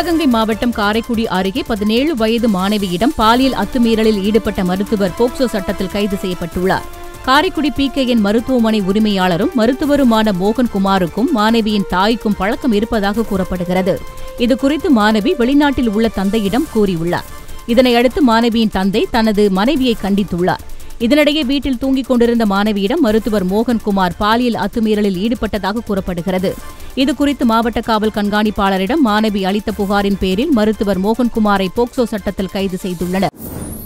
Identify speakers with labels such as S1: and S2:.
S1: சிவகங்கை மாவட்டம் காரைக்குடி அருகே பதினேழு வயது மாணவியிடம் பாலியல் அத்துமீறலில் ஈடுபட்ட மருத்துவர் போக்சோ சட்டத்தில் கைது செய்யப்பட்டுள்ளார் காரைக்குடி பிகேஎன் மருத்துவமனை உரிமையாளரும் மருத்துவருமான மோகன் குமாருக்கும் மாணவியின் தாய்க்கும் பழக்கம் இருப்பதாக கூறப்படுகிறது இதுகுறித்து மாணவி வெளிநாட்டில் உள்ள தந்தையிடம் கூறியுள்ளார் இதனையடுத்து மாணவியின் தந்தை தனது மனைவியை கண்டித்துள்ளார் இதனிடையே வீட்டில் தூங்கிக் கொண்டிருந்த மாணவியிடம் மருத்துவர் மோகன்குமார் பாலியல் அத்துமீறலில் ஈடுபட்டதாக கூறப்படுகிறது இதுகுறித்து மாவட்ட காவல் கண்காணிப்பாளரிடம் மாணவி அளித்த புகாரின் பேரில் மருத்துவர் மோகன்குமாரை போக்சோ சட்டத்தில் கைது செய்துள்ளனர்